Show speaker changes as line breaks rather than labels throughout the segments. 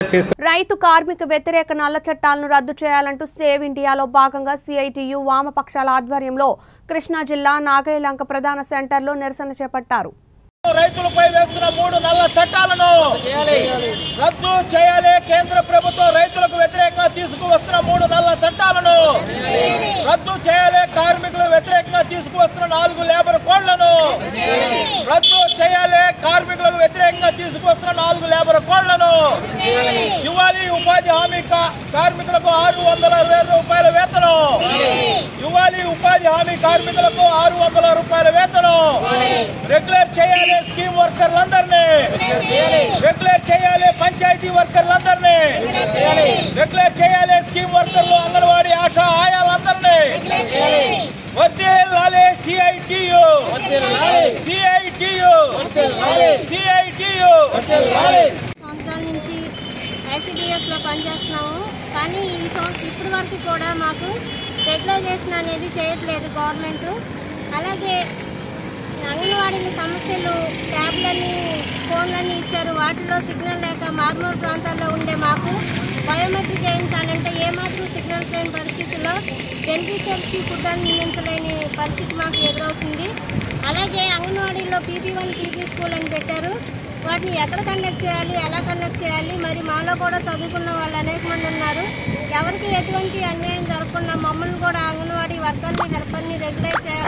చేశారు
రైతు కార్మిక వ్యతిరేక నల్ల చట్టాలను రద్దు చేయాలంటూ సేవ్ ఇండియాలో భాగంగా సిఐటియు వామపక్షాల ఆధ్వర్యంలో కృష్ణా జిల్లా నాగయ్యలంక ప్రధాన సెంటర్లో నిరసన చేపట్టారు
రైతులపై వేస్తున్న మూడు నల్ల చట్టాలను రద్దు చేయాలి కేంద్ర ప్రభుత్వం రైతులకు వ్యతిరేకంగా తీసుకువస్తున్న మూడు నల్ల చట్టాలను రద్దు చేయాలి కార్మికులకు వ్యతిరేకంగా తీసుకువస్తున్న నాలుగు లేబర్ కోళ్లను రద్దు చేయాలి కార్మికులకు వ్యతిరేకంగా తీసుకువస్తున్న నాలుగు లేబర్ కోళ్లను ఇవ్వాలి ఉపాధి హామీ కా- కార్మికులకు ఆరు వందల అరవై రూపాయల వేతనం ఇవ్వాలి ఉపాధి హామీ కార్మికులకు ఆరు వందల రూపాయల వేతనం రెగ్యులర్ చేయాలి స్కీమ్ వర్కర్లందరినీ రెగ్యులర్ చేయాలి పంచాయతీ వర్కర్లందరినీ రెగ్యులర్ చేయాలి స్కీమ్ వర్కర్లు అంగన్వాడీ ఆశా ఆయాలందరినీ వర్దిల్లాలి సిఐటియు సిఐటియు సిఐటియు
సంవత్సరాల నుంచి ఐసిడిఎస్లో పనిచేస్తున్నాము కానీ ఈ సంవత్సరం ఇప్పటి వరకు కూడా మాకు రెగ్యులైజేషన్ అనేది చేయట్లేదు గవర్నమెంట్ అలాగే అంగన్వాడీ సమస్యలు ట్యాబ్లని ఫోన్లన్నీ ఇచ్చారు వాటిలో సిగ్నల్ లేక మారుమూల ప్రాంతాల్లో ఉండే మాకు బయోమెట్రిక్ వేయించాలంటే ఏమాత్రం సిగ్నల్స్ లేని పరిస్థితుల్లో బెనిఫిషియర్స్కి ఫుడ్ అందించలేని పరిస్థితి మాకు ఎదురవుతుంది అలాగే అంగన్వాడీలో పీపీ వన్ పీపీ స్కూల్ అని పెట్టారు వాటిని ఎక్కడ కండక్ట్ చేయాలి ఎలా కండక్ట్ చేయాలి మరి మాలో కూడా చదువుకున్న వాళ్ళు అనేక మంది ఉన్నారు ఎవరికి ఎటువంటి అన్యాయం జరగకుండా మమ్మల్ని కూడా అంగన్వాడీ వర్గాల్ని హెల్పర్ని రెగ్యులేట్ చేయాలి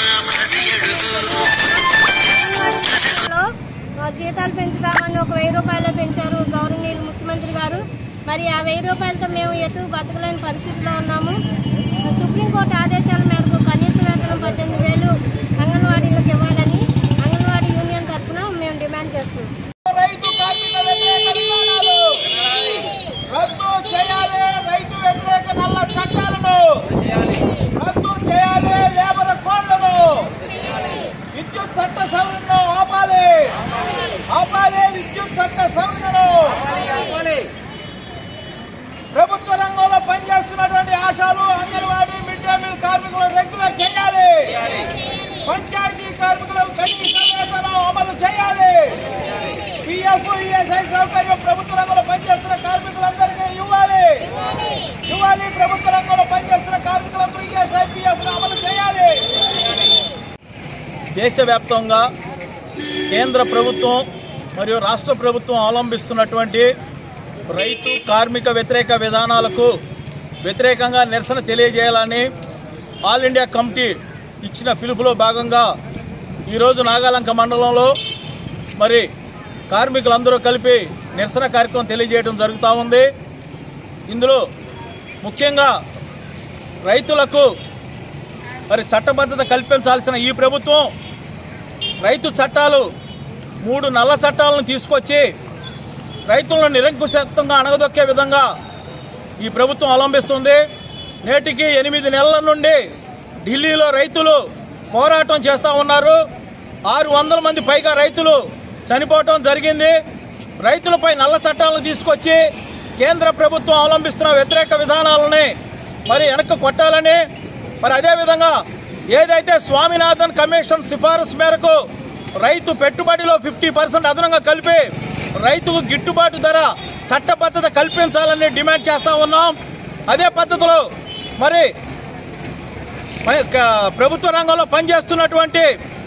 అంగన్వాడీలో జీతాలు పెంచుతామని ఒక వెయ్యి రూపాయలు పెంచారు గౌరవనీయులు ముఖ్యమంత్రి గారు మరి ఆ వెయ్యి రూపాయలతో మేము ఎటు బతకలేని పరిస్థితిలో ఉన్నాము సుప్రీంకోర్టు ఆదేశాల మేరకు కనీస వేతనం పద్దెనిమిది వేలు అంగన్వాడీలకు ఇవ్వాలని అంగన్వాడీ యూనియన్ తరఫున మేము డిమాండ్ చేస్తున్నాం
రైతు కార్మిక వ్యతిరేక విధానాలు రద్దు చేయాలి రైతు వ్యతిరేక నల్ల చట్టాలను రద్దు చేయాలి లేబర్ కోళ్లను విద్యుత్ చట్ట సవరణను ఆపాలి ఆపాలి విద్యుత్ చట్ట సవరణను ప్రభుత్వ రంగంలో పనిచేస్తున్నటువంటి ఆశాలు అంగన్వాడీ మిడ్ డే మీల్ కార్మికులు రెగ్యులర్ చేయాలి పంచాయతీ కార్మికులకు కనీస వేతనం అమలు చేయాలి పిఎఫ్ ఈఎస్ఐ సౌకర్యం ప్రభుత్వ రంగంలో పనిచేస్తున్న కార్మికులందరికీ ఇవ్వాలి ఇవ్వాలి ప్రభుత్వ రంగంలో పనిచేస్తున్న కార్మికులందరూ ఈఎస్ఐ పిఎఫ్ అమలు చేయాలి దేశవ్యాప్తంగా కేంద్ర ప్రభుత్వం మరియు రాష్ట్ర ప్రభుత్వం అవలంబిస్తున్నటువంటి రైతు కార్మిక వ్యతిరేక విధానాలకు వ్యతిరేకంగా నిరసన తెలియజేయాలని ఆల్ ఇండియా కమిటీ ఇచ్చిన పిలుపులో భాగంగా ఈరోజు నాగాలంక మండలంలో మరి కార్మికులందరూ కలిపి నిరసన కార్యక్రమం తెలియజేయడం జరుగుతూ ఉంది ఇందులో ముఖ్యంగా రైతులకు మరి చట్టబద్ధత కల్పించాల్సిన ఈ ప్రభుత్వం రైతు చట్టాలు మూడు నల్ల చట్టాలను తీసుకొచ్చి రైతులను నిరంకుశత్వంగా అణగదొక్కే విధంగా ఈ ప్రభుత్వం అవలంబిస్తుంది నేటికి ఎనిమిది నెలల నుండి ఢిల్లీలో రైతులు పోరాటం చేస్తూ ఉన్నారు ఆరు వందల మంది పైగా రైతులు చనిపోవటం జరిగింది రైతులపై నల్ల చట్టాలను తీసుకొచ్చి కేంద్ర ప్రభుత్వం అవలంబిస్తున్న వ్యతిరేక విధానాలని మరి వెనక్కి కొట్టాలని మరి అదేవిధంగా ఏదైతే స్వామినాథన్ కమిషన్ సిఫారసు మేరకు రైతు పెట్టుబడిలో ఫిఫ్టీ పర్సెంట్ అదనంగా కలిపి రైతుకు గిట్టుబాటు ధర చట్టబద్ధత కల్పించాలని డిమాండ్ చేస్తా ఉన్నాం అదే పద్ధతిలో మరి పై- క- ప్రభుత్వ రంగంలో పనిచేస్తున్నటువంటి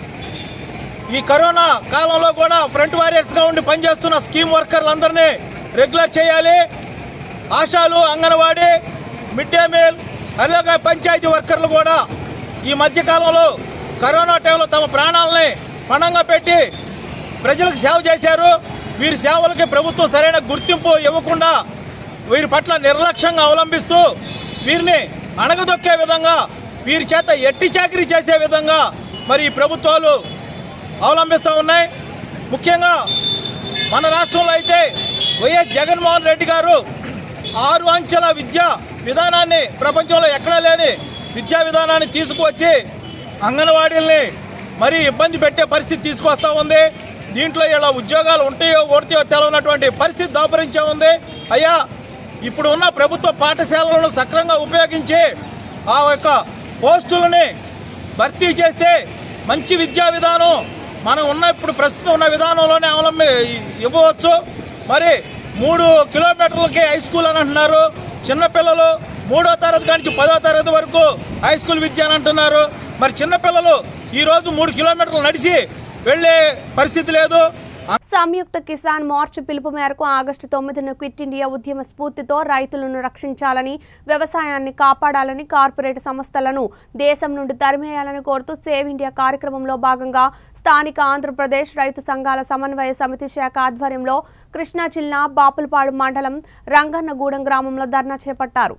ఈ కరోనా కాలంలో కూడా ఫ్రంట్ వారియర్స్ గా ఉండి పనిచేస్తున్న స్కీమ్ వర్కర్లందరినీ రెగ్యులర్ చేయాలి ఆశాలు అంగన్వాడీ మిడ్ డే మీల్ అలాగే పంచాయతీ వర్కర్లు కూడా ఈ మధ్య కాలంలో కరోనా టైంలో తమ ప్రాణాలని పణంగా పెట్టి ప్రజలకు సేవ చేశారు వీరి సేవలకి ప్రభుత్వం సరైన గుర్తింపు ఇవ్వకుండా వీరి పట్ల నిర్లక్ష్యంగా అవలంబిస్తూ వీరిని అణగదొక్కే విధంగా వీరి చేత ఎట్టి చాకరీ చేసే విధంగా మరి ఈ ప్రభుత్వాలు అవలంబిస్తూ ఉన్నాయి ముఖ్యంగా మన రాష్ట్రంలో అయితే వైఎస్ జగన్మోహన్ రెడ్డి గారు ఆరు అంచెల విద్యా విధానాన్ని ప్రపంచంలో ఎక్కడా లేని విద్యా విధానాన్ని తీసుకువచ్చి అంగన్వాడీల్ని మరీ ఇబ్బంది పెట్టే పరిస్థితి తీసుకొస్తా ఉంది దీంట్లో ఇలా ఉద్యోగాలు ఉంటాయో ఓడతాయో తెలవనటువంటి పరిస్థితి దాపరించే ఉంది అయ్యా ఇప్పుడు ఉన్న ప్రభుత్వ పాఠశాలలను సక్రమంగా ఉపయోగించి ఆ యొక్క పోస్టులని భర్తీ చేస్తే మంచి విద్యా విధానం మనం ఉన్న ఇప్పుడు ప్రస్తుతం ఉన్న విధానంలోనే అవలంబి ఇవ్వవచ్చు మరి మూడు కిలోమీటర్లకి హై స్కూల్ అని అంటున్నారు చిన్నపిల్లలు మూడో తరగతి నుంచి పదో తరగతి వరకు హై స్కూల్ విద్య అని అంటున్నారు మరి చిన్నపిల్లలు ఈ రోజు మూడు కిలోమీటర్లు నడిచి వెళ్ళే పరిస్థితి లేదు
సంయుక్త కిసాన్ మార్చ్ పిలుపు మేరకు ఆగస్టు తొమ్మిదిన క్విట్ ఇండియా ఉద్యమ స్ఫూర్తితో రైతులను రక్షించాలని వ్యవసాయాన్ని కాపాడాలని కార్పొరేట్ సంస్థలను దేశం నుండి తరిమేయాలని కోరుతూ సేవ్ ఇండియా కార్యక్రమంలో భాగంగా స్థానిక ఆంధ్రప్రదేశ్ రైతు సంఘాల సమన్వయ సమితి శాఖ ఆధ్వర్యంలో కృష్ణా జిల్లా బాపులపాడు మండలం రంగన్నగూడెం గ్రామంలో ధర్నా చేపట్టారు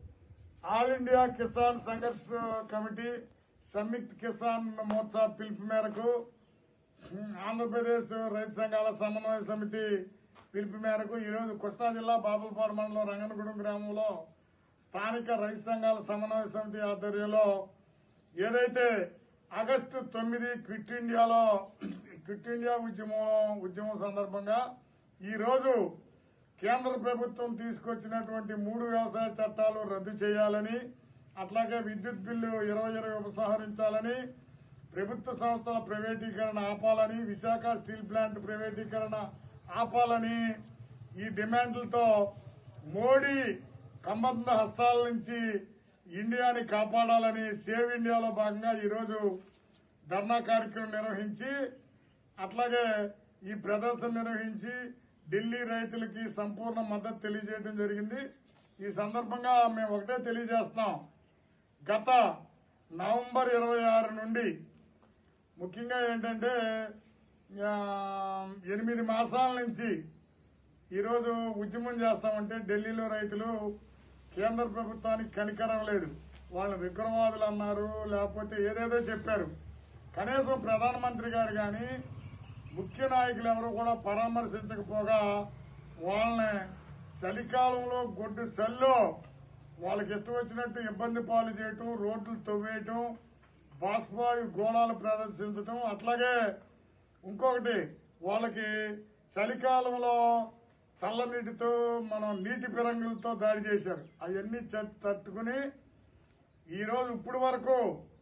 all India Kisan Sangharsh committee Samyukt Kisan Morcha పిలుపు మేరకు ఉమ్, ఆంధ్రప్రదేశ్ రైతు సంఘాల సమన్వయ సమితి పిలుపు మేరకు ఈరోజు కృష్ణా జిల్లా బాపులపాడు మండలం రంగనగూడెం గ్రామంలో స్థానిక రైతు సంఘాల సమన్వయ సమితి ఆధ్వర్యంలో ఏదైతే ఆగస్టు తొమ్మిది క్విట్ ఇండియాలో క్విట్ ఇండియా ఉద్యమం ఉద్యమం సందర్భంగా ఈ రోజు కేంద్ర ప్రభుత్వం తీసుకొచ్చినటువంటి మూడు వ్యవసాయ చట్టాలు రద్దు చేయాలని అట్లాగే విద్యుత్ బిల్లు ఇరవై ఇరవై ఉపసంహరించాలని ప్రభుత్వ సంస్థల ప్రైవేటీకరణ ఆపాలని విశాఖ స్టీల్ ప్లాంట్ ప్రైవేటీకరణ ఆపాలని ఈ డిమాండ్లతో మోడీ కమ్మద్ద హస్తాల నుంచి ఇండియాని కాపాడాలని సేవ్ ఇండియాలో భాగంగా ఈరోజు ధర్నా కార్యక్రమం నిర్వహించి అట్లాగే ఈ ప్రదర్శన నిర్వహించి ఢిల్లీ రైతులకి సంపూర్ణ మద్దతు తెలియజేయడం జరిగింది ఈ సందర్భంగా మేము ఒకటే తెలియజేస్తున్నాం గత నవంబర్ ఇరవై ఆరు నుండి ముఖ్యంగా ఏంటంటే ఆ, ఎనిమిది మాసాల నుంచి ఈరోజు ఉద్యమం చేస్తామంటే ఢిల్లీలో రైతులు కేంద్ర ప్రభుత్వానికి కనికరం లేదు వాళ్ళ విగ్రహవాదులు అన్నారు లేకపోతే ఏదేదో చెప్పారు కనీసం ప్రధానమంత్రి గారు కానీ ముఖ్య నాయకులు ఎవరు కూడా పరామర్శించకపోగా వాళ్ళని చలికాలంలో గొడ్డు చల్లో వాళ్ళకి ఇష్టం వచ్చినట్టు ఇబ్బంది పాలు చేయటం రోడ్లు తవ్వేయటం బాష్పాయు గోళాలు ప్రదర్శించటం అట్లాగే ఇంకొకటి వాళ్ళకి చలికాలంలో చల్లనీటితో మనం నీటి పిరంగులతో దాడి చేశారు అవన్నీ చ- తట్టుకుని ఈరోజు ఇప్పుడు వరకు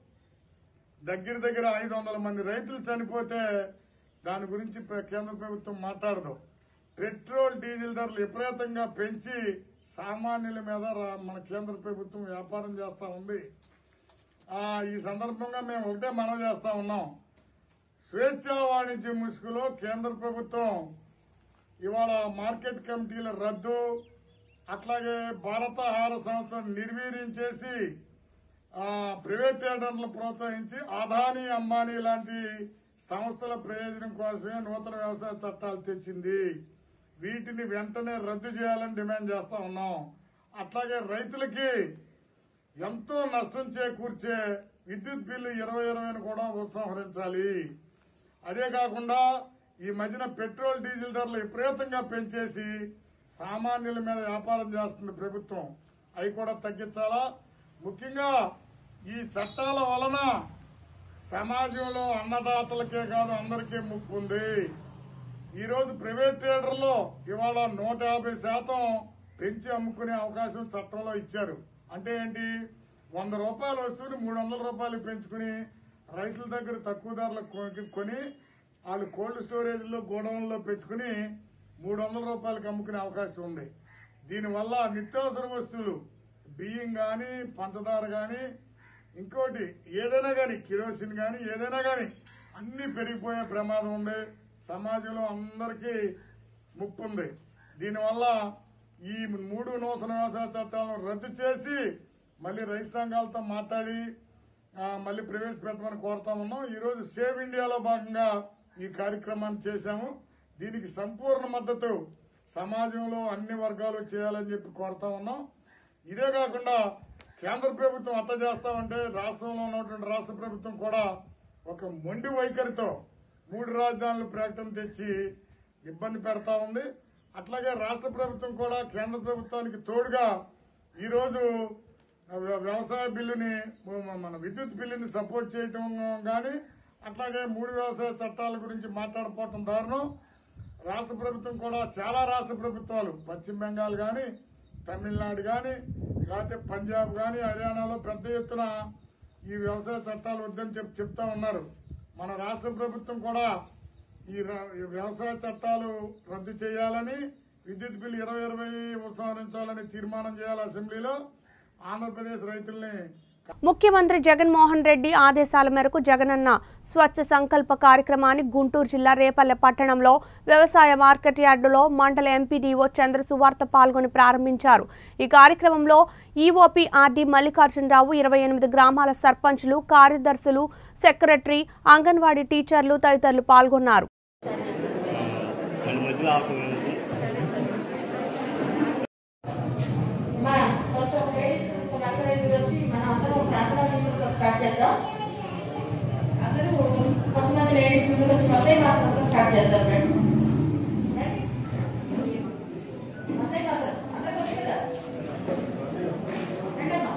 దగ్గర దగ్గర ఐదు వందల మంది రైతులు చనిపోతే దాని గురించి ప్ర- కేంద్ర ప్రభుత్వం మాట్లాడదు పెట్రోల్ డీజిల్ ధరలు విపరీతంగా పెంచి సామాన్యుల మీద రా- మన కేంద్ర ప్రభుత్వం వ్యాపారం చేస్తా ఉంది ఆ, ఈ సందర్భంగా మేము ఒకటే మనవి చేస్తా ఉన్నాం స్వేచ్ఛా వాణిజ్య ముసుగులో కేంద్ర ప్రభుత్వం ఇవాళ మార్కెట్ కమిటీల రద్దు అట్లాగే భారత ఆహార సంస్థను నిర్వీర్యం చేసి ఆ, ప్రైవేట్ థియేటర్లను ప్రోత్సహించి అదానీ అంబానీ లాంటి సంస్థల ప్రయోజనం కోసమే నూతన వ్యవసాయ చట్టాలు తెచ్చింది వీటిని వెంటనే రద్దు చేయాలని డిమాండ్ చేస్తా ఉన్నాం అట్లాగే రైతులకి ఎంతో నష్టం చేకూర్చే విద్యుత్ బిల్లు ఇరవై ఇరవైను కూడా ఉపసంహరించాలి అదే కాకుండా ఈ మధ్యన పెట్రోల్ డీజిల్ ధరలు విపరీతంగా పెంచేసి సామాన్యుల మీద వ్యాపారం చేస్తుంది ప్రభుత్వం అవి కూడా తగ్గించాలా ముఖ్యంగా ఈ చట్టాల వలన సమాజంలో అన్నదాతలకే కాదు అందరికీ ముప్పు ఉంది ఈ రోజు ప్రైవేట్ థియేటర్లో ఇవాళ నూట యాభై శాతం పెంచి అమ్ముకునే అవకాశం చట్టంలో ఇచ్చారు అంటే ఏంటి వంద రూపాయల వస్తువుని మూడు వందల రూపాయలు పెంచుకుని రైతుల దగ్గర తక్కువ ధరలకు కొనుక్కు- కొని వాళ్ళు కోల్డ్ స్టోరేజ్లో గోడౌన్లో పెట్టుకుని మూడు వందల రూపాయలకు అమ్ముకునే అవకాశం ఉంది దీనివల్ల నిత్యావసర వస్తువులు బియ్యం కానీ పంచదార కానీ ఇంకోటి ఏదైనా కానీ కిరోసిన్ కానీ ఏదైనా కానీ అన్ని పెరిగిపోయే ప్రమాదం ఉంది సమాజంలో అందరికీ ముప్పు ఉంది దీనివల్ల ఈ మూడు నూతన వ్యవసాయ చట్టాలను రద్దు చేసి మళ్ళీ రైతు సంఘాలతో మాట్లాడి ఆ, మళ్ళీ ప్రవేశపెట్టమని కోరుతా ఉన్నాం ఈ రోజు సేవ్ ఇండియాలో భాగంగా ఈ కార్యక్రమాన్ని చేశాము దీనికి సంపూర్ణ మద్దతు సమాజంలో అన్ని వర్గాలు చేయాలని చెప్పి కోరుతా ఉన్నాం ఇదే కాకుండా కేంద్ర ప్రభుత్వం అట్ట చేస్తామంటే రాష్ట్రంలో ఉన్నటువంటి రాష్ట్ర ప్రభుత్వం కూడా ఒక మొండి వైఖరితో మూడు రాజధానులు ప్రకటన తెచ్చి ఇబ్బంది పెడతా ఉంది అట్లాగే రాష్ట్ర ప్రభుత్వం కూడా కేంద్ర ప్రభుత్వానికి తోడుగా ఈరోజు వ్య- వ్యవసాయ బిల్లుని మ- మన విద్యుత్ బిల్లుని సపోర్ట్ చేయటం కానీ అట్లాగే మూడు వ్యవసాయ చట్టాల గురించి మాట్లాడుకోవటం దారుణం రాష్ట్ర ప్రభుత్వం కూడా చాలా రాష్ట్ర ప్రభుత్వాలు పశ్చిమ బెంగాల్ కానీ తమిళనాడు కానీ లేకపోతే పంజాబ్ కానీ హర్యానాలో పెద్ద ఎత్తున ఈ వ్యవసాయ చట్టాలు వద్దని చెప్పి చెప్తా ఉన్నారు మన రాష్ట్ర ప్రభుత్వం కూడా ఈ ర- ఈ వ్యవసాయ చట్టాలు రద్దు చేయాలని విద్యుత్ బిల్లు ఇరవై ఇరవై ఉపసంహరించాలని తీర్మానం చేయాలి అసెంబ్లీలో ఆంధ్రప్రదేశ్ రైతుల్ని
ముఖ్యమంత్రి జగన్మోహన్ రెడ్డి ఆదేశాల మేరకు జగనన్న స్వచ్ఛ సంకల్ప కార్యక్రమాన్ని గుంటూరు జిల్లా రేపల్లె పట్టణంలో వ్యవసాయ మార్కెట్ యార్డులో మండల ఎంపీడీఓ చంద్ర సువార్త పాల్గొని ప్రారంభించారు ఈ కార్యక్రమంలో ఈఓపీ ఆర్డీ మల్లికార్జునరావు ఇరవై ఎనిమిది గ్రామాల సర్పంచ్లు కార్యదర్శులు సెక్రటరీ అంగన్వాడీ టీచర్లు తదితరులు పాల్గొన్నారు
మా కొంచెం లేడీస్ కొంచెం అక్కడ ఇక్కడ వచ్చి మనం అందరం ప్రార్థన ముందుకు స్టార్ట్ చేద్దాం అందరూ కొంతమంది లేడీస్ ముందుకు వచ్చి మధ్య మాత్రం స్టార్ట్ చేద్దాం మేడం మధ్య మాత్రం అందరికి వచ్చి కదా రండమ్మా.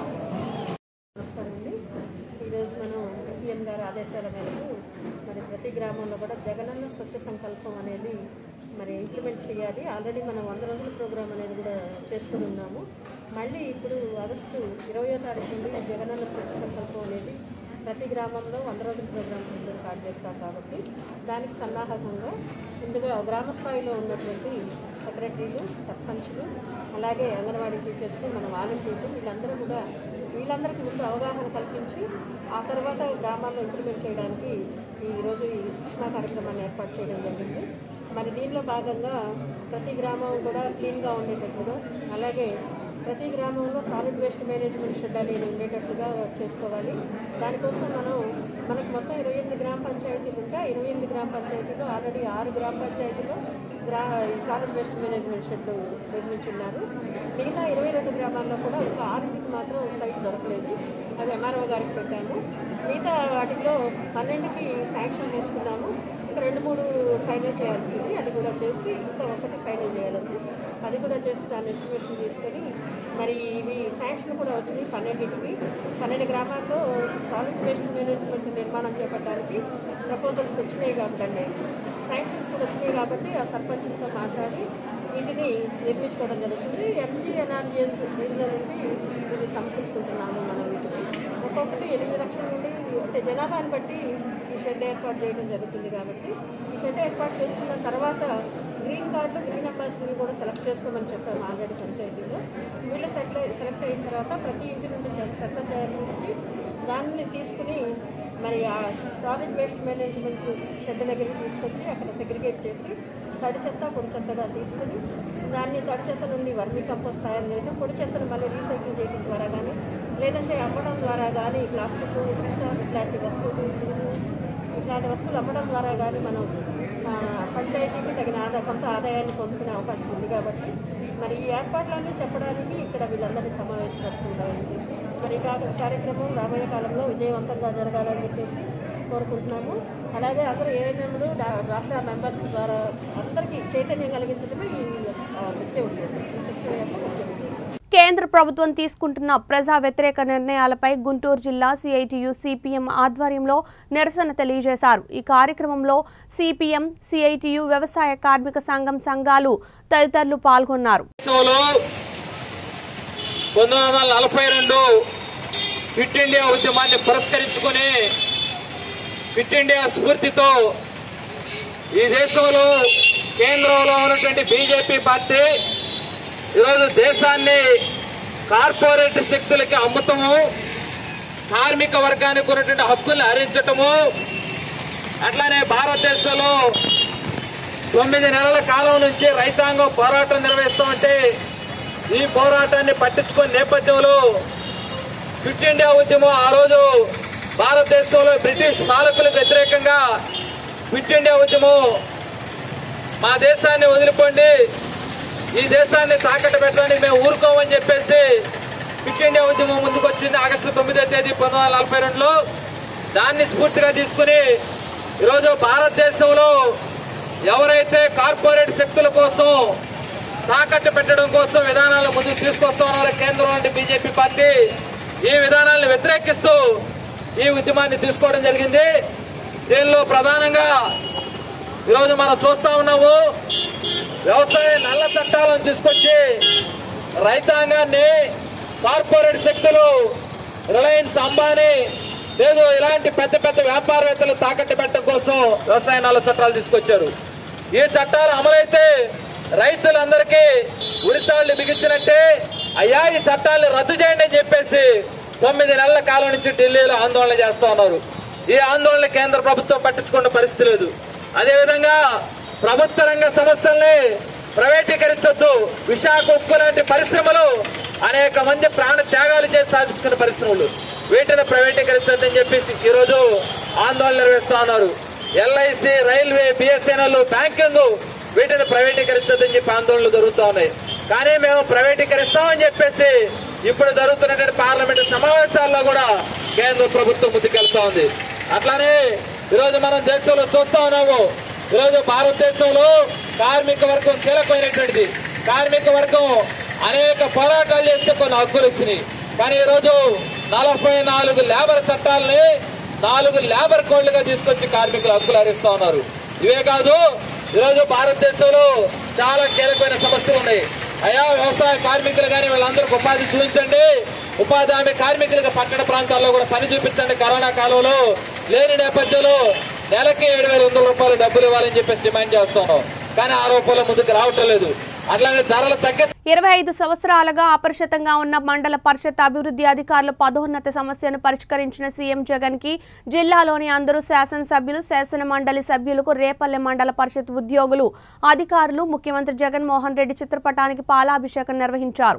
నమస్కారమండి ఈరోజు మనం సీఎం గారి ఆదేశాల మేరకు మరి ప్రతి గ్రామంలో కూడా జగనన్న స్వచ్ఛ సంకల్పం అనేది మరి ఇంప్లిమెంట్ చేయాలి ఆల్రెడీ మనం వంద రోజుల ప్రోగ్రామ్ అనేది కూడా చేసుకుని ఉన్నాము మళ్ళీ ఇప్పుడు ఆగస్టు ఇరవయో తారీఖు నుండి జగనన్న స్వచ్ఛ సంకల్పం అనేది ప్రతి గ్రామంలో వంద రోజుల ప్రోగ్రామ్ కింద స్టార్ట్ చేస్తాం కాబట్టి దానికి సన్నాహకంగా ముందుగా గ్రామ స్థాయిలో ఉన్నటువంటి సెక్రటరీలు సర్పంచ్లు అలాగే అంగన్వాడీ టీచర్స్ మన వాలంటీర్లు వీళ్ళందరూ కూడా వీళ్ళందరికీ ముందు అవగాహన కల్పించి ఆ తర్వాత గ్రామాల్లో ఇంప్లిమెంట్ చేయడానికి ఈరోజు ఈ శిక్షణా కార్యక్రమాన్ని ఏర్పాటు చేయడం జరిగింది మరి దీనిలో భాగంగా ప్రతి గ్రామం కూడా క్లీన్గా ఉండేటట్లుగా అలాగే ప్రతి గ్రామంలో సాలిడ్ వేస్ట్ మేనేజ్మెంట్ షెడ్ అనేది ఉండేటట్లుగా చేసుకోవాలి దానికోసం మనం మనకు మొత్తం ఇరవై ఎనిమిది గ్రామ పంచాయతీలు ఉంటే ఇరవై ఎనిమిది గ్రామ పంచాయతీలో ఆల్రెడీ ఆరు గ్రామ పంచాయతీలో గ్రా ఈ సాలిడ్ వేస్ట్ మేనేజ్మెంట్ షెడ్ నిర్మించున్నారు మిగతా ఇరవై రెండు గ్రామాల్లో కూడా ఇంకా ఆరింటికి మాత్రం సైట్ దొరకలేదు అది ఎంఆర్ఓ గారికి పెట్టాము మిగతా వాటిలో పన్నెండుకి శాంక్షన్ చేసుకున్నాము ఇంకా రెండు మూడు ఫైనల్ చేయాల్సింది అది కూడా చేసి ఇంకా ఒకటి ఫైనల్ చేయాలండి అది కూడా చేసి దాని ఎస్టిమేషన్ తీసుకొని మరి ఇవి శాంక్షన్ కూడా వచ్చినాయి పన్నెండింటికి పన్నెండు గ్రామాల్లో సాలిడ్ వేస్ట్ మేనేజ్మెంట్ నిర్మాణం చేపట్టడానికి ప్రపోజల్స్ వచ్చినాయి కాబట్టి శాంక్షన్స్ కూడా వచ్చినాయి కాబట్టి ఆ సర్పంచ్లతో మాట్లాడి వీటిని నిర్మించుకోవడం జరుగుతుంది ఎంజీ ఎన్ఆర్జిఎస్ నిధుల నుండి ఇది సమకూర్చుకుంటున్నాము మనం వీటిని ఒక్కొక్కటి ఎనిమిది లక్షల నుండి అంటే జనాభాని బట్టి ఈ షెడ్ ఏర్పాటు చేయడం జరుగుతుంది కాబట్టి ఈ షెడ్ ఏర్పాటు చేసుకున్న తర్వాత గ్రీన్ కార్డులు గ్రీన్ అంబాసిడర్ని కూడా సెలెక్ట్ చేసుకోమని చెప్పాము ఆల్రెడీ పంచాయతీలో వీళ్ళు సెటిల్ సెలెక్ట్ అయిన తర్వాత ప్రతి ఇంటి నుండి చెత్త తయారు దాన్ని తీసుకుని మరి ఆ సాలిడ్ వేస్ట్ మేనేజ్మెంట్ షెడ్ దగ్గరికి తీసుకొచ్చి అక్కడ సెగ్రిగేట్ చేసి తడి చెత్త పొడి చెత్తగా తీసుకుని దాన్ని తడి చెత్త నుండి వర్మీ కంపోస్ట్ తయారు చేయడం పొడి చెత్తను మళ్ళీ రీసైకిల్ చేయడం ద్వారా కానీ లేదంటే అమ్మడం ద్వారా కానీ ప్లాస్టిక్ సీసా ఇట్లాంటి వస్తువులు ఇట్లాంటి వస్తువులు అమ్మడం ద్వారా కానీ మనం ఆ, పంచాయతీకి తగిన ఆదా కొంత ఆదాయాన్ని పొందుకునే అవకాశం ఉంది కాబట్టి మరి ఈ ఏర్పాట్లన్నీ చెప్పడానికి ఇక్కడ వీళ్ళందరినీ సమావేశపరుచుకుంటామండి మరి ఈ కా- కార్యక్రమం రాబోయే కాలంలో విజయవంతంగా జరగాలని చెప్పేసి కోరుకుంటున్నాము అలాగే అందరూ ఏఎన్ఎంలు రాష్ట్ర మెంబర్స్ ద్వారా అందరికీ చైతన్యం కలిగించడమే ఈ ఆ, ముఖ్య ఉద్దేశం ఈ శిక్షణ యొక్క ముఖ్య ఉద్దేశం
కేంద్ర ప్రభుత్వం తీసుకుంటున్న ప్రజా వ్యతిరేక నిర్ణయాలపై గుంటూరు జిల్లా సిఐటియు సిపిఎం ఆధ్వర్యంలో నిరసన తెలియజేశారు ఈ కార్యక్రమంలో సిపిఎం సిఐటియు వ్యవసాయ కార్మిక సంఘం సంఘాలు తదితరులు పాల్గొన్నారు
దేశంలో పంతొమ్మిది వందల నలభై రెండు క్విట్ ఇండియా ఉద్యమాన్ని పురస్కరించుకుని క్విట్ ఇండియా స్ఫూర్తితో ఈ దేశంలో కేంద్రంలో ఉన్నటువంటి బీజేపీ పార్టీ ఈరోజు దేశాన్ని కార్పొరేట్ శక్తులకి అమ్ముతము కార్మిక వర్గానికి ఉన్నటువంటి హక్కుల్ని హరించటము అట్లానే భారతదేశంలో తొమ్మిది నెలల కాలం నుంచి రైతాంగం పోరాటం నిర్వహిస్తామంటే ఈ పోరాటాన్ని పట్టించుకునే నేపథ్యంలో క్విట్ ఇండియా ఉద్యమం ఆ రోజు భారతదేశంలో బ్రిటిష్ పాలకులకు వ్యతిరేకంగా క్విట్ ఇండియా ఉద్యమం మా దేశాన్ని వదిలిపోండి ఈ దేశాన్ని తాకట్టు పెట్టడానికి మేము ఊరుకోమని చెప్పేసి క్విట్ ఇండియా ఉద్యమం ముందుకు వచ్చింది ఆగస్టు తొమ్మిదో తేదీ పంతొమ్మిది వందల నలభై రెండులో దాన్ని స్ఫూర్తిగా తీసుకుని ఈరోజు భారతదేశంలో ఎవరైతే కార్పొరేట్ శక్తుల కోసం తాకట్టు పెట్టడం కోసం విధానాలు ముందుకు తీసుకొస్తా ఉన్నారో కేంద్రం నుండి బీజేపీ పార్టీ ఈ విధానాలను వ్యతిరేకిస్తూ ఈ ఉద్యమాన్ని తీసుకోవడం జరిగింది దీనిలో ప్రధానంగా ఈరోజు మనం చూస్తా ఉన్నాము వ్యవసాయ నల్ల చట్టాలను తీసుకొచ్చి రైతాంగాన్ని కార్పొరేట్ శక్తులు రిలయన్స్ అంబానీ లేదు ఇలాంటి పెద్ద పెద్ద వ్యాపారవేత్తలు తాకట్టు పెట్టడం కోసం వ్యవసాయ నల్ల చట్టాలు తీసుకొచ్చారు ఈ చట్టాలు అమలైతే రైతులందరికీ ఉరితాళ్లు బిగించినట్టే అయ్యా ఈ చట్టాన్ని రద్దు చేయండి అని చెప్పేసి తొమ్మిది నెలల కాలం నుంచి ఢిల్లీలో ఆందోళన చేస్తా ఉన్నారు ఈ ఆందోళన కేంద్ర ప్రభుత్వం పట్టించుకున్న పరిస్థితి లేదు అదేవిధంగా ప్రభుత్వ రంగ సంస్థల్ని ప్రైవేటీకరించొద్దు విశాఖ ఉక్కు లాంటి పరిశ్రమలు అనేక మంది ప్రాణ త్యాగాలు చేసి సాధించుకున్న పరిశ్రమలు వీటిని ప్రైవేటీకరించొద్దని చెప్పేసి ఈ రోజు ఆందోళన నిర్వహిస్తా ఉన్నారు ఎల్ఐసి రైల్వే బిఎస్ఎన్ఎల్ బ్యాంకింగ్ వీటిని ప్రైవేటీకరించొద్దని చెప్పి ఆందోళనలు జరుగుతూ ఉన్నాయి కానీ మేము ప్రైవేటీకరిస్తామని చెప్పేసి ఇప్పుడు జరుగుతున్నటువంటి పార్లమెంటు సమావేశాల్లో కూడా కేంద్ర ప్రభుత్వం ముందుకెళ్తా ఉంది అట్లానే ఈరోజు మనం దేశంలో చూస్తా ఉన్నాము ఈరోజు భారతదేశంలో కార్మిక వర్గం కీలకమైనటువంటిది కార్మిక వర్గం అనేక పోరాటాలు చేస్తే కొన్ని హక్కులు వచ్చినాయి కానీ ఈరోజు నలభై నాలుగు లేబర్ చట్టాలని నాలుగు లేబర్ కోడ్లుగా తీసుకొచ్చి కార్మికులు హక్కులు హరిస్తా ఉన్నారు ఇవే కాదు ఈరోజు భారతదేశంలో చాలా కీలకమైన సమస్యలు ఉన్నాయి అయా వ్యవసాయ కార్మికులు కానీ వీళ్ళందరికీ ఉపాధి చూపించండి ఉపాధి హామీ కార్మికులకు పట్టణ ప్రాంతాల్లో కూడా పని చూపించండి కరోనా కాలంలో లేని నేపథ్యంలో నెలకి ఏడు వేల వందల రూపాయలు డబ్బులు ఇవ్వాలని చెప్పేసి డిమాండ్ చేస్తున్నాం కానీ ఆ రూపంలో ముందుకు రావటం లేదు అట్లానే ధరలు తగ్గి
ఇరవై ఐదు సంవత్సరాలుగా అపరిచితంగా ఉన్న మండల పరిషత్ అభివృద్ధి అధికారుల పదోన్నత సమస్యను పరిష్కరించిన సీఎం జగన్ కి జిల్లాలోని అందరూ శాసనసభ్యులు శాసన మండలి సభ్యులకు రేపల్లె మండల పరిషత్ ఉద్యోగులు అధికారులు ముఖ్యమంత్రి జగన్మోహన్ రెడ్డి చిత్రపటానికి పాలాభిషేకం నిర్వహించారు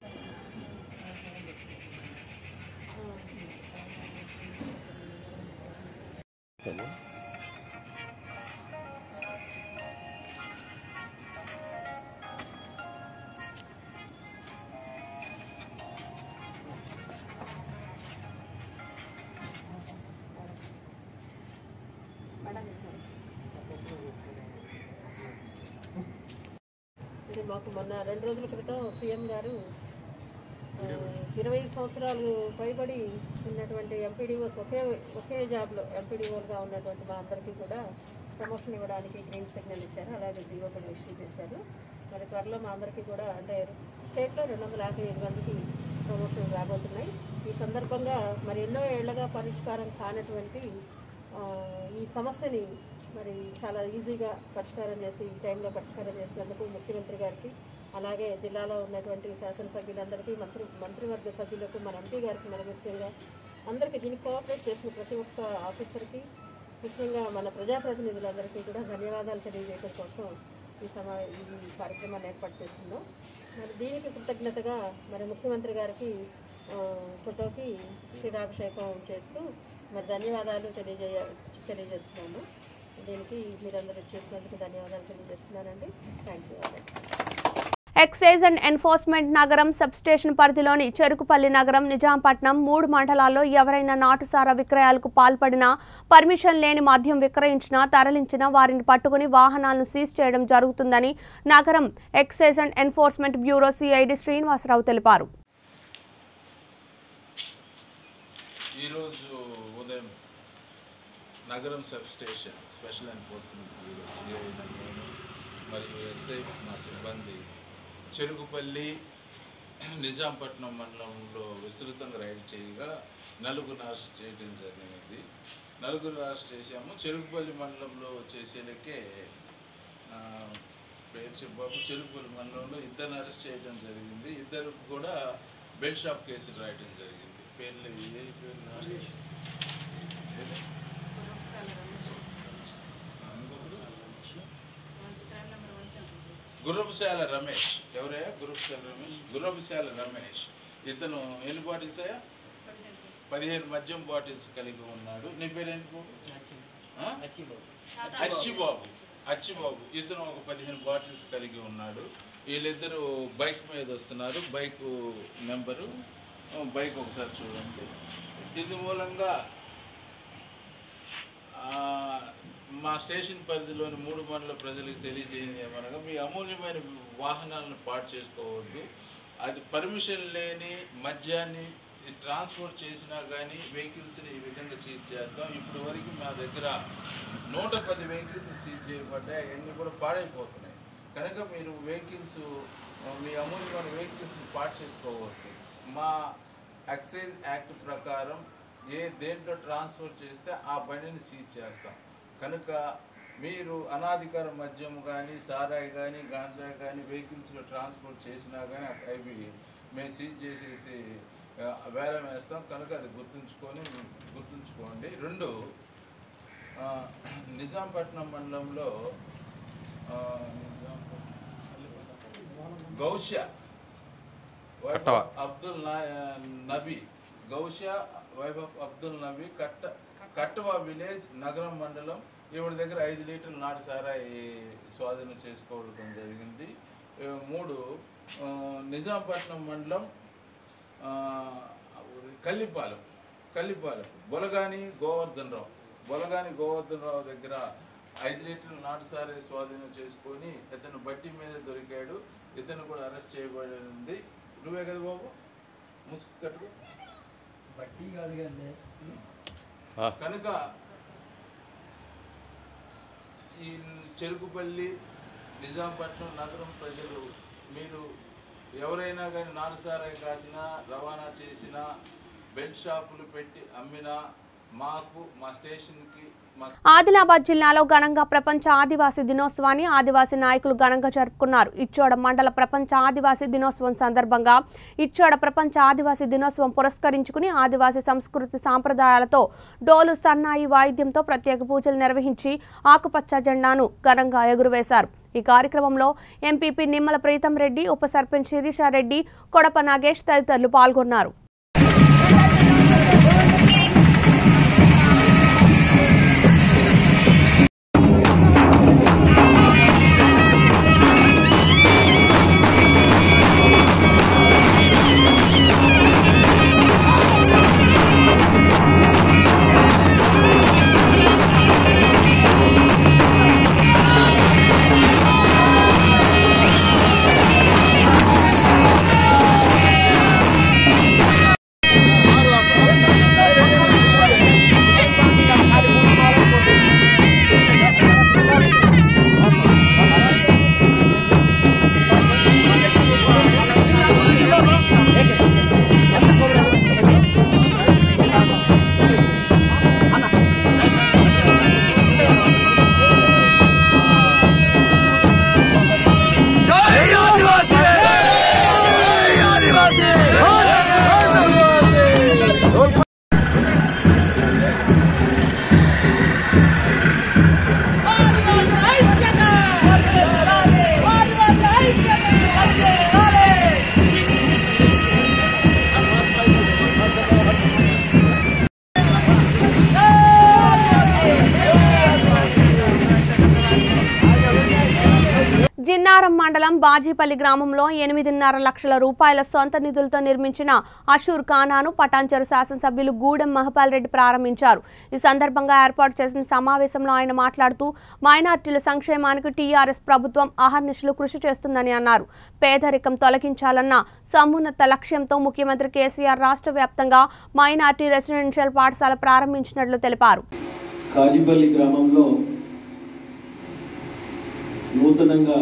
ఇది మాకు మొన్న రెండు రోజుల క్రితం సీఎం గారు ఆ, ఇరవై సంవత్సరాలు పైబడి ఉన్నటువంటి ఎంపీడీఓస్ ఒకే ఒకే జాబ్లో ఎంపీడీఓలుగా ఉన్నటువంటి మా అందరికీ కూడా ప్రమోషన్ ఇవ్వడానికి గ్రీన్ సిగ్నల్ ఇచ్చారు అలాగే జీవో కూడా ఇష్యూ చేశారు మరి త్వరలో మా అందరికీ కూడా అంటే స్టేట్లో రెండు వందల యాభై ఐదు మందికి ప్రమోషన్ రాబోతున్నాయి ఈ సందర్భంగా మరి ఎన్నో ఏళ్లగా పరిష్కారం కానటువంటి ఆ, ఈ సమస్యని మరి చాలా ఈజీగా పరిష్కారం చేసి ఈ టైంలో పరిష్కారం చేసినందుకు ముఖ్యమంత్రి గారికి అలాగే జిల్లాలో ఉన్నటువంటి శాసనసభ్యులందరికీ మంత్రి మంత్రివర్గ సభ్యులకు మన ఎంపీ గారికి మన ముఖ్యంగా అందరికీ దీనికి కోఆపరేట్ చేసిన ప్రతి ఒక్క ఆఫీసర్కి ముఖ్యంగా మన ప్రజాప్రతినిధులందరికీ కూడా ధన్యవాదాలు తెలియజేయడం కోసం ఈ సమా ఈ కార్యక్రమాన్ని ఏర్పాటు చేస్తున్నాం మరి దీనికి కృతజ్ఞతగా మరి ముఖ్యమంత్రి గారికి ఆ, ఫోటోకి క్షీరాభిషేకం చేస్తూ మరి ధన్యవాదాలు తెలియజేయ తెలియజేస్తున్నాను దీనికి మీరందరూ చేసినందుకు ధన్యవాదాలు తెలియజేస్తున్నానండి thank you
excise and enforcement Nagaram substation పరిధిలోని చెరుకుపల్లి నగరం నిజాంపట్నం మూడు మండలాల్లో ఎవరైనా నాటుసారా విక్రయాలకు పాల్పడినా పర్మిషన్ లేని మద్యం విక్రయించినా తరలించినా వారిని పట్టుకుని వాహనాలను సీజ్ చేయడం జరుగుతుందని Nagaram excise and enforcement bureau CID Srinivasarao తెలిపారు
ఈరోజు ఉదయం Nagaram substation special enforcement bureau CI నేను మరియు ఎస్ఐ మా సిబ్బంది చెరుకుపల్లి నిజాంపట్నం మండలంలో విస్తృతంగా రైడ్ చేయగా నలుగురు అరెస్ట్ చేయడం జరిగినది నలుగురు అరెస్ట్ చేశాము చెరుకుపల్లి మండలంలో చేసేలకే ఆ, పేరు చెప్పాము చెరుకుపల్లి మండలంలో ఇద్దరిని అరెస్ట్ చేయడం జరిగింది ఇద్దరు కూడా బెల్ షాప్ కేసులు రాయడం జరిగింది పేర్లు ఏ పేర్లు రాసి- ఏది? గుర్రపుశాల రమేష్ ఎవరయ్యా గుర్రపుశాల రమేష్ గుర్రపుశాల రమేష్ ఇతను ఎన్ని బాటిల్స్ అయ్యా పదిహేను మద్యం బాటిల్స్ కలిగి ఉన్నాడు నీ పేరేంటి బాబు ఆ? అచ్చిబాబు అచ్చిబాబు ఇతను ఒక పదిహేను బాటిల్స్ కలిగి ఉన్నాడు వీళ్ళిద్దరూ బైక్ మీద వస్తున్నారు బైక్ నెంబరు ఆ, బైక్ ఒకసారి చూడండి దీని మూలంగా ఆ, మా స్టేషన్ పరిధిలోని మూడు మండల ప్రజలకు తెలియజేయండి ఏమనగా మీ అమూల్యమైన వాహనాలను పాటు చేసుకోవద్దు అది పర్మిషన్ లేని మద్యాన్ని ట్రాన్స్పోర్ట్ చేసినా కానీ వెహికల్స్ని ఈ విధంగా సీజ్ చేస్తాం ఇప్పటి వరకు మా దగ్గర నూట పది వెహికల్స్ సీజ్ చేయబడ్డాయి అవన్నీ కూడా పాడైపోతున్నాయి కనుక మీరు వెహికల్స్ మీ అమూల్యమైన వెహికల్స్ని పాటు చేసుకోవద్దు మా ఎక్సైజ్ యాక్ట్ ప్రకారం ఏ దేంట్లో ట్రాన్స్ఫర్ చేస్తే ఆ బండిని సీజ్ చేస్తాం కనుక మీరు అనాధికార మద్యం కానీ సారాయి కానీ గాంజాయి కానీ వెహికల్స్లో ట్రాన్స్పోర్ట్ చేసినా కానీ అవి మేము సీజ్ చేసేసి ఆ, వేలం వేస్తాం కనుక అది గుర్తుంచుకొని గుర్తుంచుకోండి రెండు ఆ, నిజాంపట్నం మండలంలో ఆ, నిజాంపట్నం- గౌష వైభవ్ అబ్దుల్ నా- నబీ గౌష వైభవ్ అబ్దుల్ నబీ కట్ట కట్టవ విలేజ్ నగరం మండలం ఈవిడ దగ్గర ఐదు లీటర్ల నాటు సారాయి స్వాధీనం చేసుకోవడం జరిగింది ఏ, మూడు ఆ, నిజాంపట్నం మండలం ఆ, కల్లిపాలెం కల్లిపాలెం బొలగాని గోవర్ధన్ రావు బొలగాని గోవర్ధన్ రావు దగ్గర ఐదు లీటర్ల నాటు సారాయి స్వాధీనం చేసుకొని ఇతను బట్టి మీద దొరికాడు ఇతను కూడా అరెస్ట్ చేయబడింది నువ్వే కదా బాబు ముసుగు కట్టుకో
బట్టి కాదు కానీ
కనుక ఈ చెరుకుపల్లి నిజాంపట్నం నగరం ప్రజలు మీరు ఎవరైనా కానీ నాటుసారాయి కాసినా రవాణా చేసినా బెడ్ షాపులు పెట్టి అమ్మినా మాకు మా స్టేషన్కి మా
ఆదిలాబాద్ జిల్లాలో ఘనంగా ప్రపంచ ఆదివాసీ దినోత్సవాన్ని ఆదివాసీ నాయకులు ఘనంగా జరుపుకున్నారు ఇచ్చోడ మండల ప్రపంచ ఆదివాసీ దినోత్సవం సందర్భంగా ఇచ్చోడ ప్రపంచ ఆదివాసీ దినోత్సవం పురస్కరించుకుని ఆదివాసీ సంస్కృతి సాంప్రదాయాలతో డోలు సన్నాయి వాయిద్యంతో ప్రత్యేక పూజలు నిర్వహించి ఆకుపచ్చ జెండాను ఘనంగా ఎగురవేశారు ఈ కార్యక్రమంలో ఎంపీపీ నిమ్మల ప్రీతం రెడ్డి ఉప సర్పంచ్ శిరీషారెడ్డి కొడప నాగేష్ తదితరులు పాల్గొన్నారు జిన్నారం మండలం బాజీపల్లి గ్రామంలో ఎనిమిదిన్నర లక్షల రూపాయల సొంత నిధులతో నిర్మించిన అషూర్ ఖానాను పటాన్చెరు శాసనసభ్యులు గూడెం మహపాల్ రెడ్డి ప్రారంభించారు ఈ సందర్భంగా ఏర్పాటు చేసిన సమావేశంలో ఆయన మాట్లాడుతూ మైనార్టీల సంక్షేమానికి టీఆర్ఎస్ ప్రభుత్వం అహర్నిశలు కృషి చేస్తుందని అన్నారు పేదరికం తొలగించాలన్న సమున్నత లక్ష్యంతో ముఖ్యమంత్రి కేసీఆర్ రాష్ట్ర వ్యాప్తంగా మైనార్టీ రెసిడెన్షియల్ పాఠశాల ప్రారంభించినట్లు తెలిపారు
కాజిపల్లి గ్రామంలో నూతనంగా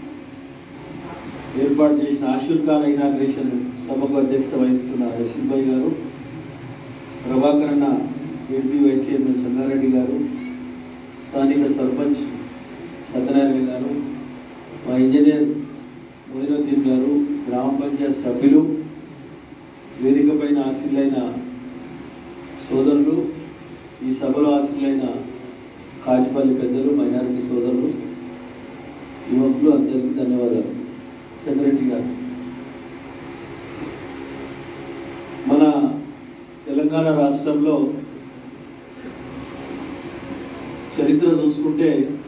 ఏర్పాటు చేసిన ఆషూర్ ఖాన్ ఇనాగ్రేషన్ సభకు అధ్యక్షత వహిస్తున్న రషీద్ భాయ్ గారు ప్రభాకర్ అన్న ఎంపీ వైస్ చైర్మన్ సంగారెడ్డి గారు స్థానిక సర్పంచ్ సత్యనారాయణ గారు మా ఇంజనీర్ మొయినుద్దీన్ గారు గ్రామ పంచాయత్ సభ్యులు వేదిక పైన ఆశీలైన సోదరులు ఈ సభలో ఆశీలైన కాజిపల్లి పెద్దలు మైనారిటీ సోదరులు యువకులు అందరికీ ధన్యవాదాలు సెక్రటరీ గారు మన తెలంగాణ రాష్ట్రంలో చరిత్ర చూసుకుంటే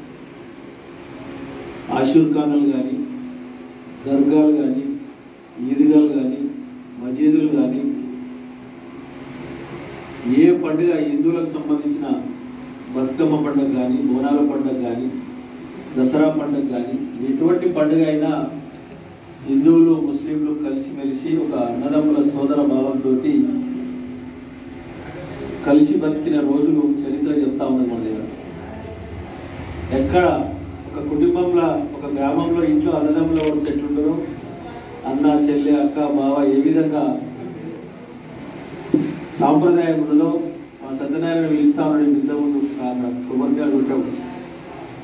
ఆషూర్ ఖానాలు కానీ దర్గాలు కానీ ఈద్గాలు కానీ మసీదులు కానీ ఏ పండుగ హిందువులకు సంబంధించిన బతుకమ్మ పండుగ కానీ బోనాల పండుగ కానీ దసరా పండుగ కానీ ఎటువంటి పండుగ అయినా హిందువులు ముస్లింలు కలిసిమెలిసి ఒక అన్నదమ్ముల సోదర భావంతో కలిసి బతికిన రోజులు చరిత్ర చెప్తా ఉన్నది మన దగ్గర ఎక్కడ ఒక కుటుంబంలో ఒక గ్రామంలో ఇంట్లో అన్నదమ్ముల వరుస ఎట్లుంటారో అన్న చెల్లె అక్క బావ ఏ విధంగా సాంప్రదాయం ఉన్నదో మా సత్యనారాయణ పిలుస్తా ఉన్నాడు ఇంత ముందు కొబ్బరికాయలు ఉంటావు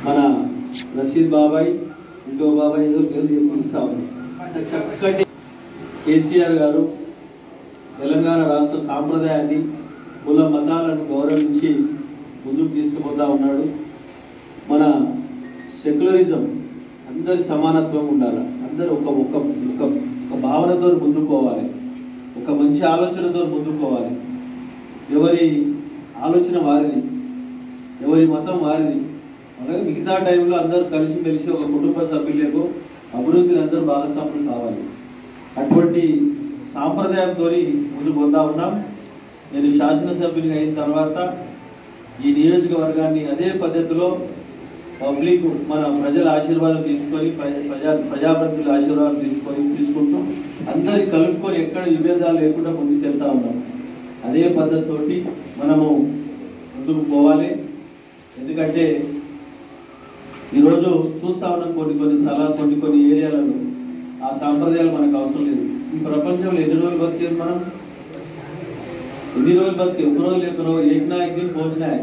మన రషీద్ బాబాయ్ ఇంకో బాబాయ్ ఏదో పేరు చెప్పిస్తా ఉన్నాం చక్కటి కేసీఆర్ గారు తెలంగాణ రాష్ట్ర సాంప్రదాయాన్ని కుల మతాలను గౌరవించి ముందుకు తీసుకుపోతా ఉన్నాడు మన సెక్యులరిజం అందరి సమానత్వం ఉండాలి అందరూ ఒక ఒక ఒక ఒక భావనతో ముందుకు పోవాలి ఒక మంచి ఆలోచనతో ముందుకు పోవాలి ఎవరి ఆలోచన వారిది ఎవరి మతం వారిది అలాగే మిగతా టైంలో అందరూ కలిసి మెలిసి ఒక కుటుంబ సభ్యులకు అభివృద్ధిని అందరూ భాగస్వాములు కావాలి అటువంటి సాంప్రదాయంతో ముందుకు పోతా ఉన్నాం నేను శాసనసభ్యునిగా అయిన తర్వాత ఈ నియోజకవర్గాన్ని అదే పద్ధతిలో పబ్లిక్ మన ప్రజల ఆశీర్వాదం తీసుకొని ప్రజ- ప్రజా ప్రజాప్రతినిధుల ఆశీర్వాదం తీసుకొని తీసుకుంటూ అందరి కలుపుకొని ఎక్కడ విభేదాలు లేకుండా ముందుకు వెళ్తా ఉన్నాం అదే పద్ధతితోటి మనము ముందుకు పోవాలి ఎందుకంటే ఈరోజు చూస్తా ఉన్నాం కొన్ని కొన్ని స్థలాలు కొన్ని కొన్ని ఏరియాలలో ఆ సాంప్రదాయాలు మనకు అవసరం లేదు ఈ ప్రపంచంలో ఎన్ని రోజులు బతికేది మనం ఎన్ని రోజులు బతికే ఒక రోజు లేక రోజు ఏకనా ఎక్కి పోచినాయి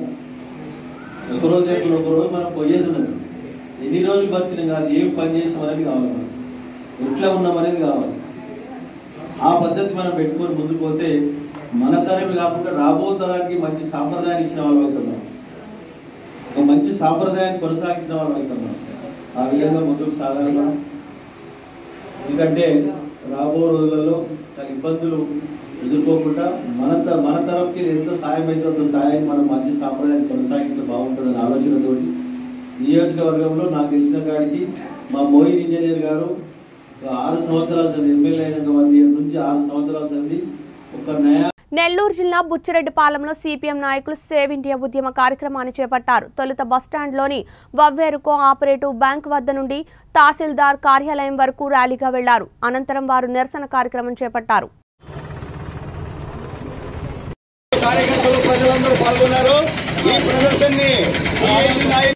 ఒక రోజు లేక ఒక రోజు మనం పోయేది ఉన్నది ఎన్ని రోజులు బతికినాం కాదు ఏం పని చేసాం అనేది కావాలి మనం ఎట్లా ఉన్నాం అనేది కావాలి ఆ పద్ధతి మనం పెట్టుకొని ముందుకు పోతే మన తరమే కాకుండా రాబో తరానికి మంచి సాంప్రదాయాన్ని ఇచ్చిన వాళ్ళు అవుతున్నాం ఒక మంచి సాంప్రదాయాన్ని కొనసాగించిన వాళ్ళు అవుతున్నాం ఆ విధంగా ముందుకు సాగాలి మనం ఎందుకంటే రాబో రోజులలో చాలా ఇబ్బందులు ఎదుర్కోకుండా మన త- మన తరఫుకి ఎంత సాయం అయితే అంత సాయం మనం మంచి సాంప్రదాయాన్ని కొనసాగిస్తే బాగుంటుందనే ఆలోచనతోటి నియోజకవర్గంలో నాకు తెలిసిన కాడికి మా మోయిన్ ఇంజనీర్ గారు ఒక ఆరు సంవత్సరాల చదివి ఎమ్మెల్యే అయినాక వన్ ఇయర్ నుంచి ఆరు సంవత్సరాలు చదివి ఒక నయా
నెల్లూరు జిల్లా బుచ్చిరెడ్డిపాలెంలో సిపిఎం నాయకులు సేవ్ ఇండియా ఉద్యమ కార్యక్రమాన్ని చేపట్టారు తొలుత బస్టాండ్లోని వవ్వేరు కో ఆపరేటివ్ బ్యాంక్ వద్ద నుండి తహసీల్దార్ కార్యాలయం వరకు ర్యాలీగా వెళ్లారు అనంతరం వారు నిరసన కార్యక్రమం చేపట్టారు
కార్యకర్తలు ప్రజలందరూ పాల్గొన్నారు ఈ ప్రదర్శనని ఈ నాయ-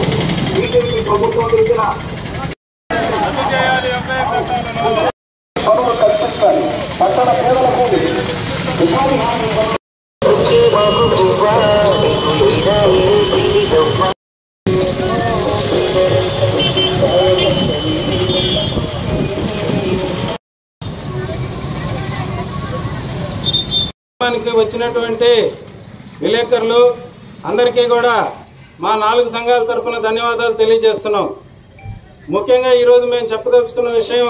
కార్యక్రమానికి వచ్చినటువంటి విలేకరులు అందరికీ కూడా మా నాలుగు సంఘాల తరపున ధన్యవాదాలు తెలియజేస్తున్నాం ముఖ్యంగా ఈరోజు మేము చెప్పదలుచుకున్న విషయం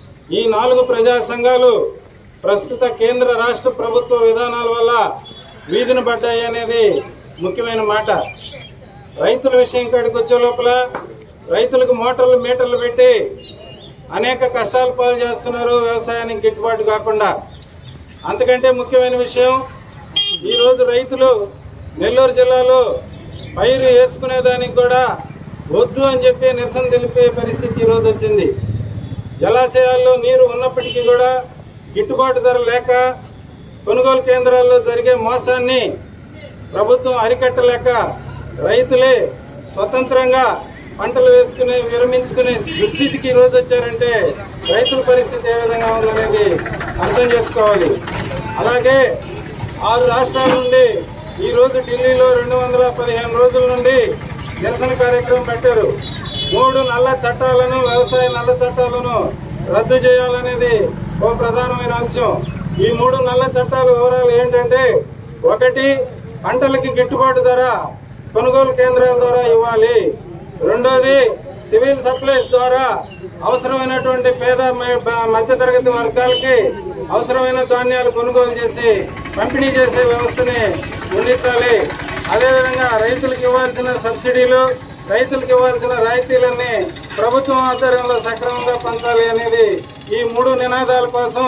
ఈ నాలుగు ప్రజా సంఘాలు ప్రస్తుత కేంద్ర రాష్ట్ర ప్రభుత్వ విధానాల వల్ల వీధిన పడ్డాయి అనేది ముఖ్యమైన మాట రైతుల విషయం కాడికి వచ్చే లోపల రైతులకు మోటార్లు మీటర్లు పెట్టి అనేక కష్టాలు పాలు చేస్తున్నారు వ్యవసాయానికి గిట్టుబాటు కాకుండా అంతకంటే ముఖ్యమైన విషయం ఈరోజు రైతులు నెల్లూరు జిల్లాలో పైరు వేసుకునే దానికి కూడా వద్దు అని చెప్పి నిరసన తెలిపే పరిస్థితి ఈరోజు వచ్చింది జలాశయాల్లో నీరు ఉన్నప్పటికీ కూడా గిట్టుబాటు ధర లేక కొనుగోలు కేంద్రాల్లో జరిగే మోసాన్ని ప్రభుత్వం అరికట్టలేక రైతులే స్వతంత్రంగా పంటలు వేసుకునే విరమించుకునే దుస్థితికి ఈ రోజు వచ్చారంటే రైతుల పరిస్థితి ఏ విధంగా ఉందనేది అర్థం చేసుకోవాలి అలాగే ఆరు రాష్ట్రాల నుండి ఈ రోజు ఢిల్లీలో రెండు వందల పదిహేను రోజుల నుండి నిరసన కార్యక్రమం పెట్టారు మూడు నల్ల చట్టాలను వ్యవసాయ నల్ల చట్టాలను రద్దు చేయాలనేది ఓ ప్రధానమైన అంశం ఈ మూడు నల్ల చట్టాల వివరాలు ఏంటంటే ఒకటి పంటలకి గిట్టుబాటు ధర కొనుగోలు కేంద్రాల ద్వారా ఇవ్వాలి రెండోది సివిల్ సప్లైస్ ద్వారా అవసరమైనటువంటి పేద మ- బ- మధ్యతరగతి వర్గాలకి అవసరమైన ధాన్యాలు కొనుగోలు చేసి పంపిణీ చేసే వ్యవస్థని ఉండించాలి అదేవిధంగా రైతులకు ఇవ్వాల్సిన సబ్సిడీలు రైతులకు ఇవ్వాల్సిన రాయితీలన్నీ ప్రభుత్వం ఆధ్వర్యంలో సక్రమంగా పంచాలి అనేది ఈ మూడు నినాదాల కోసం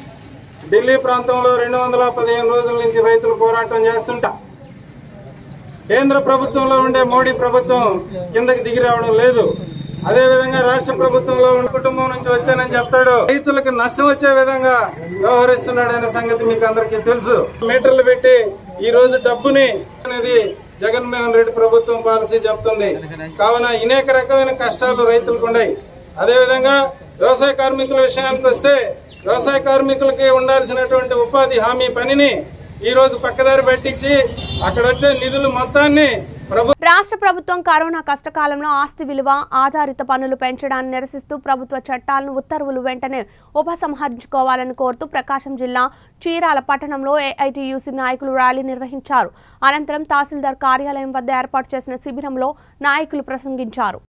ఢిల్లీ ప్రాంతంలో రెండు వందల పదిహేను రోజుల నుంచి రైతులు పోరాటం చేస్తుంటా కేంద్ర ప్రభుత్వంలో ఉండే మోడీ ప్రభుత్వం కిందకి దిగి రావడం లేదు అదే విధంగా రాష్ట్ర ప్రభుత్వంలో ఉన్న కుటుంబం నుంచి వచ్చానని చెప్తాడు రైతులకు నష్టం వచ్చే విధంగా వ్యవహరిస్తున్నాడు అనే సంగతి మీకు అందరికీ తెలుసు మీటర్లు పెట్టి ఈ రోజు డబ్బుని అనేది జగన్మోహన్ రెడ్డి ప్రభుత్వం పాలసీ చెప్తుంది కావున అనేక రకమైన కష్టాలు రైతులకు ఉన్నాయి అదేవిధంగా వ్యవసాయ కార్మికుల విషయానికి వస్తే వ్యవసాయ కార్మికులకి ఉండాల్సినటువంటి ఉపాధి హామీ పనిని ఈ రోజు పక్కదారి పెట్టించి అక్కడ వచ్చే నిధులు మొత్తాన్ని
రాష్ట్ర ప్రభుత్వం కరోనా కష్టకాలంలో ఆస్తి విలువ ఆధారిత పన్నులు పెంచడాన్ని నిరసిస్తూ ప్రభుత్వ చట్టాలను ఉత్తర్వులు వెంటనే ఉపసంహరించుకోవాలని కోరుతూ ప్రకాశం జిల్లా చీరాల పట్టణంలో ఏఐటియుసి నాయకులు ర్యాలీ నిర్వహించారు అనంతరం తహసీల్దార్ కార్యాలయం వద్ద ఏర్పాటు చేసిన శిబిరంలో నాయకులు ప్రసంగించారు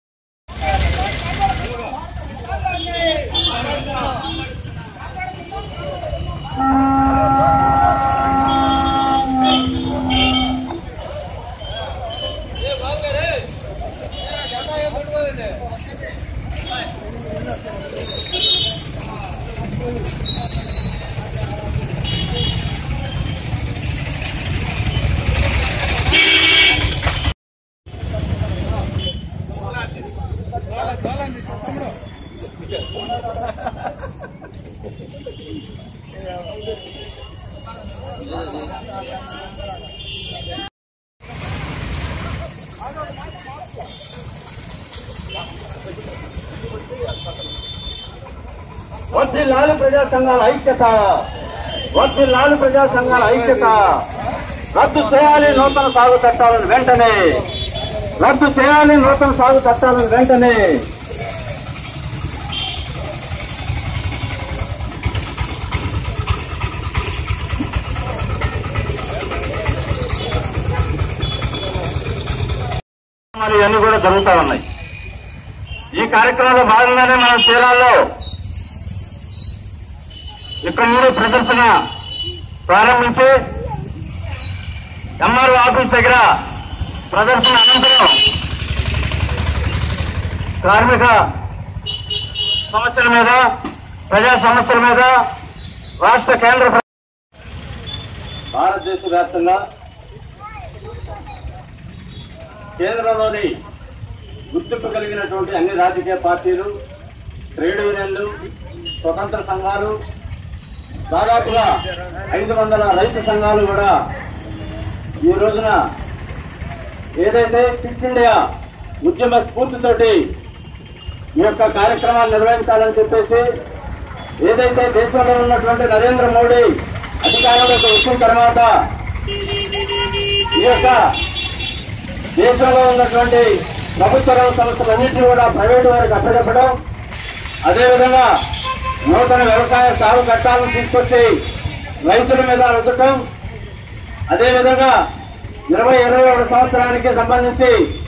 వర్ధిల్లాలి ప్రజా సంఘాల ఐక్యత వర్ధిల్లాలి ప్రజా సంఘాల ఐక్యత రద్దు చేయాలి నూతన సాగు చట్టాలను వెంటనే రద్దు చేయాలి నూతన సాగు చట్టాలను వెంటనే మరి ఇవన్నీ కూడా జరుగుతూ ఉన్నాయి ఈ కార్యక్రమంలో భాగంగానే మనం చీరాల్లో ఇక్కడ నుండి ప్రదర్శన ప్రారంభించి ఎంఆర్ఓ ఆఫీస్ దగ్గర ప్రదర్శన అనంతరం కార్మిక సమస్యల మీద ప్రజా సమస్యల మీద రాష్ట్ర కేంద్ర ప్ర- భారతదేశ వ్యాప్తంగా కేంద్రంలోని గుర్తింపు కలిగినటువంటి అన్ని రాజకీయ పార్టీలు ట్రేడ్ యూనియన్లు స్వతంత్ర సంఘాలు దాదాపుగా ఐదు వందల రైతు సంఘాలు కూడా ఈ రోజున ఏదైతే ఫిట్ ఇండియా ఉద్యమ స్ఫూర్తితోటి ఈ యొక్క కార్యక్రమాన్ని నిర్వహించాలని చెప్పేసి ఏదైతే దేశంలో ఉన్నటువంటి నరేంద్ర మోడీ అధికారంలోకి వచ్చిన తర్వాత ఈ యొక్క దేశంలో ఉన్నటువంటి ప్రభుత్వ రంగ సంస్థలన్నింటినీ కూడా ప్రైవేటు వారికి అప్పచెప్పడం అదేవిధంగా నూతన వ్యవసాయ సాగు చట్టాలను తీసుకొచ్చి రైతుల మీద రుద్దటం అదేవిధంగా ఇరవై ఇరవై ఒకటి సంవత్సరానికి సంబంధించి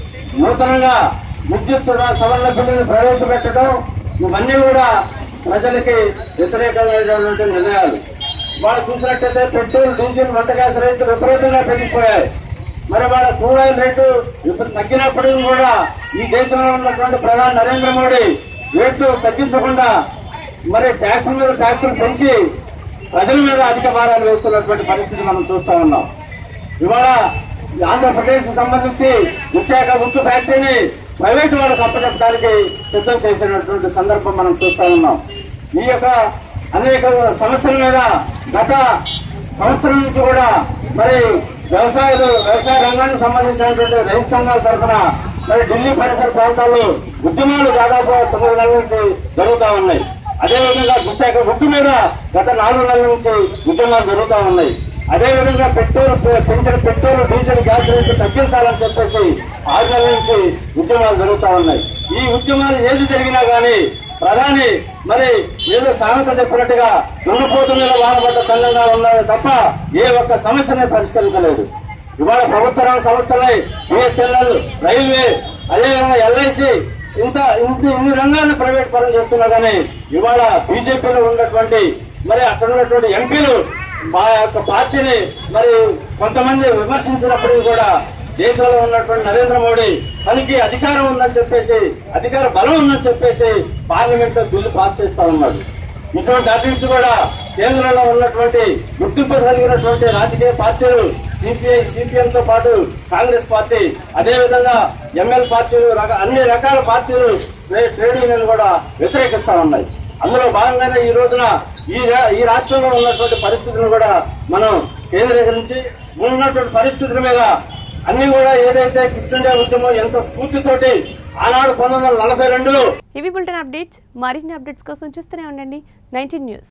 నూతనంగా విద్యుత్ సవరణ బిల్లును ప్రవేశపెట్టడం ఇవన్నీ కూడా ప్రజలకి వ్యతిరేకమైనటువంటి నిర్ణయాలు వాళ్ళు చూసినట్టయితే పెట్రోల్ డీజిల్ వంట గ్యాస్ రేట్లు విపరీతంగా పెరిగిపోయాయి మరి వాళ్ళ క్రూడాయిల్ రేటు ఇప్పుడు తగ్గినప్పటికీ కూడా ఈ దేశంలో ఉన్నటువంటి ప్రధాని నరేంద్ర మోడీ రేట్లు తగ్గించకుండా మరి ట్యాక్సుల మీద ట్యాక్సులు పెంచి ప్రజల మీద అధిక భారాలు వేస్తున్నటువంటి పరిస్థితి మనం చూస్తా ఉన్నాం ఇవాళ ఆంధ్రప్రదేశ్ సంబంధించి విశాఖ ఉక్కు ఫ్యాక్టరీని ప్రైవేటు వాళ్ళకు అప్పచెప్పడానికి సిద్ధం చేసినటువంటి సందర్భం మనం చూస్తా ఉన్నాం ఈ యొక్క అనేక సమస్యల మీద గత సంవత్సరం నుంచి కూడా మరి వ్యవసాయాలు వ్యవసాయ రంగానికి సంబంధించినటువంటి రైతు సంఘాల తరఫున మరి ఢిల్లీ పరిసర ప్రాంతాల్లో ఉద్యమాలు దాదాపు తొమ్మిది నెలల నుంచి జరుగుతా ఉన్నాయి అదేవిధంగా విశాఖ ఉక్కు మీద గత నాలుగు నెలల నుంచి ఉద్యమాలు జరుగుతా ఉన్నాయి అదేవిధంగా పెట్రోల్ పెంచిన పెట్రోల్ డీజిల్ గ్యాస్ రేట్లు తగ్గించాలని చెప్పేసి ఆరు నెలల నుంచి ఉద్యమాలు జరుగుతా ఉన్నాయి ఈ ఉద్యమాలు ఏది జరిగినా గానీ ప్రధాని మరి ఏదో సామెత చెప్పినట్టుగా దున్నపోతు మీద వాడబడ్డ తెలంగాణ ఉన్నది తప్ప ఏ ఒక్క సమస్యని పరిష్కరించలేదు ఇవాళ ప్రభుత్వ రంగ సంస్థలై బిఎస్ఎన్ఎల్ రైల్వే అదేవిధంగా ఎల్ఐసి ఇంత ఇన్ని ఇన్ని రంగాలను ప్రైవేట్ పరం చేస్తున్నా కానీ ఇవాళ బీజేపీలో ఉన్నటువంటి మరి అక్కడ ఉన్నటువంటి ఎంపీలు మా యొక్క పార్టీని మరి కొంతమంది విమర్శించినప్పటికీ కూడా దేశంలో ఉన్నటువంటి నరేంద్ర మోడీ తనకి అధికారం ఉందని చెప్పేసి అధికార బలం ఉందని చెప్పేసి పార్లమెంట్ లో బిల్లు పాస్ చేస్తా ఉన్నాడు ఇటువంటి అభివృద్ధి కూడా కేంద్రంలో ఉన్నటువంటి గుర్తింపు కలిగినటువంటి రాజకీయ పార్టీలు సిపిఐ సిపిఎం తో పాటు కాంగ్రెస్ పార్టీ అదేవిధంగా ఎంఎల్ పార్టీలు రక- అన్ని రకాల పార్టీలు ట్రే- ట్రేడ్ యూనియన్లు కూడా వ్యతిరేకిస్తా ఉన్నాయి అందులో భాగంగానే ఈ రోజున ఈ రా- ఈ రాష్ట్రంలో ఉన్నటువంటి పరిస్థితులను కూడా మనం కేంద్రీకరించి ఉన్నటువంటి పరిస్థితుల మీద అన్ని కూడా ఏదైతే క్విట్ ఇండియా ఉద్యమం ఎంత స్ఫూర్తితోటి ఆనాడు పంతొమ్మిది వందల నలభై రెండులో
ఇవి బులెటిన్ అప్డేట్స్ మరిన్ని అప్డేట్స్ కోసం చూస్తూనే ఉండండి నైన్టీన్ న్యూస్